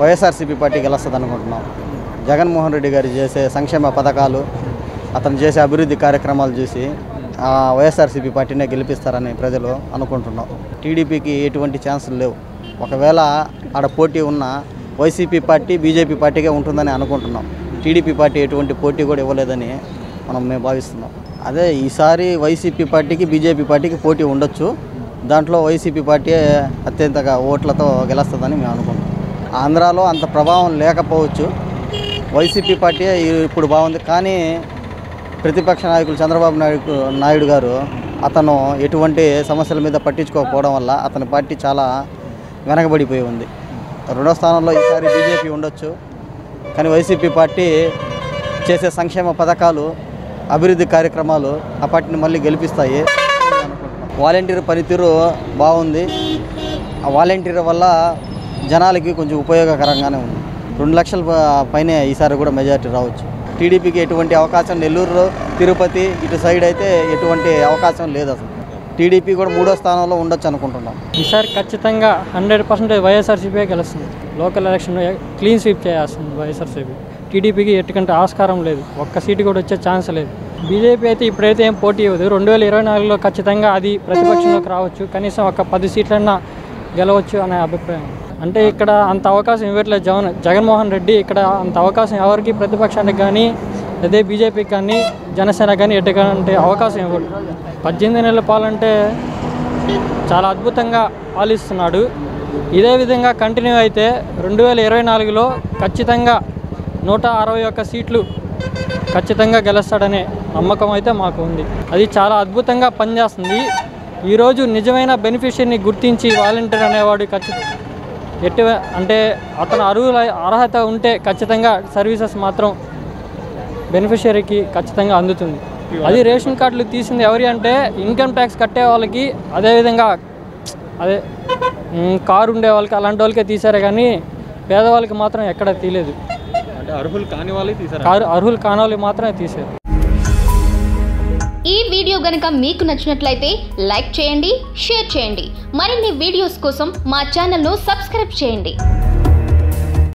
YSRCP party గెలుస్తుంది అనుకుంటున్నాం జగన్మోహన్ రెడ్డి గారు చేసే సంక్షేమ పథకాలు అతను చేసే అభివృద్ధి కార్యక్రమాలు చూసి ఆ, వైఎస్ఆర్సీపీ పార్టీనే గెలిపిస్తారని ప్రజలు అనుకుంటున్నాం టీడీపీకి ఎటువంటి ఛాన్సులు లేవు ఒకవేళ ఆడ పోటీ ఉన్న వైసీపీ పార్టీ బీజేపీ పార్టీగా ఉంటుందని అనుకుంటున్నాం టీడీపీ పార్టీ ఎటువంటి పోటీ కూడా ఇవ్వలేదని మనం మేము భావిస్తున్నాం అదే ఈసారి వైసీపీ పార్టీకి బీజేపీ పార్టీకి పోటీ ఉండొచ్చు దాంట్లో వైసీపీ పార్టీ అత్యంతగా ఓట్లతో గెలుస్తుందని మేము అనుకుంటున్నాం ఆంధ్రాలో అంత ప్రభావం లేకపోవచ్చు వైసీపీ పార్టీ ఇప్పుడు బాగుంది కానీ ప్రతిపక్ష నాయకులు చంద్రబాబు నాయుడు నాయుడు గారు అతను ఎటువంటి సమస్యల మీద పట్టించుకోకపోవడం వల్ల అతని పార్టీ చాలా వెనకబడిపోయి ఉంది రెండో స్థానంలో ఈసారి బీజేపీ ఉండొచ్చు కానీ వైసీపీ పార్టీ చేసే సంక్షేమ పథకాలు అభివృద్ధి కార్యక్రమాలు ఆ పార్టీని మళ్ళీ గెలిపిస్తాయి వాలంటీర్ పనితీరు బాగుంది ఆ వాలంటీర్ వల్ల జనాలకి కొంచెం ఉపయోగకరంగానే ఉంది రెండు లక్షల ప- పైనే ఈసారి కూడా మెజారిటీ రావచ్చు టీడీపీకి ఎటువంటి అవకాశం నెల్లూరు తిరుపతి ఇటు సైడ్ అయితే ఎటువంటి అవకాశం లేదు అసలు టీడీపీ కూడా మూడో స్థానంలో ఉండొచ్చు అనుకుంటున్నాం ఈసారి ఖచ్చితంగా హండ్రెడ్ పర్సెంటేజ్ వైఎస్ఆర్సీపీ గెలుస్తుంది లోకల్ ఎలక్షన్ క్లీన్ స్వీప్ చేయాల్సింది వైఎస్ఆర్సీపీ టీడీపీకి ఎట్టుకంటే ఆస్కారం లేదు ఒక్క సీటు కూడా వచ్చే ఛాన్స్ లేదు బీజేపీ అయితే ఇప్పుడైతే ఏం పోటీ ఇవ్వదు రెండు వేల ఇరవై నాలుగులో ఖచ్చితంగా అది ప్రతిపక్షంలోకి రావచ్చు కనీసం ఒక పది సీట్లన్నా గెలవచ్చు అనే అభిప్రాయం అంటే ఇక్కడ అంత అవకాశం ఇవ్వట్లేదు జగన్ జగన్మోహన్ రెడ్డి ఇక్కడ అంత అవకాశం ఎవరికి ప్రతిపక్షానికి కానీ అదే బీజేపీకి కానీ జనసేన కానీ ఎట్టుకంటే అవకాశం ఇవ్వడు పద్దెనిమిది నెలల పాలంటే చాలా అద్భుతంగా పాలిస్తున్నాడు ఇదే విధంగా కంటిన్యూ అయితే రెండు వేల ఇరవై నాలుగులో ఖచ్చితంగా నూట అరవై ఒక్క సీట్లు ఖచ్చితంగా గెలుస్తాడనే నమ్మకం అయితే మాకు ఉంది అది చాలా అద్భుతంగా పనిచేస్తుంది ఈరోజు నిజమైన బెనిఫిషియర్ని గుర్తించి వాలంటీర్ అనేవాడు ఖచ్చితంగా ఎట్టి అంటే అతను అర్హుల అర్హత ఉంటే ఖచ్చితంగా సర్వీసెస్ మాత్రం బెనిఫిషియరీకి ఖచ్చితంగా అందుతుంది అది రేషన్ కార్డులు తీసింది ఎవరి అంటే ఇన్కమ్ ట్యాక్స్ కట్టే వాళ్ళకి అదేవిధంగా అదే మ్, కారు ఉండే వాళ్ళకి అలాంటి వాళ్ళకే తీశారే కానీ పేదవాళ్ళకి మాత్రం ఎక్కడ తీయలేదు అంటే అర్హులు కాని వాళ్ళే తీసారు కారు అర్హులు కాని వాళ్ళకి మాత్రమే తీశారు ఈ వీడియో గనక మీకు నచ్చినట్లయితే లైక్ చేయండి షేర్ చేయండి మరిన్ని వీడియోస్ కోసం మా ఛానల్ను సబ్స్క్రైబ్ చేయండి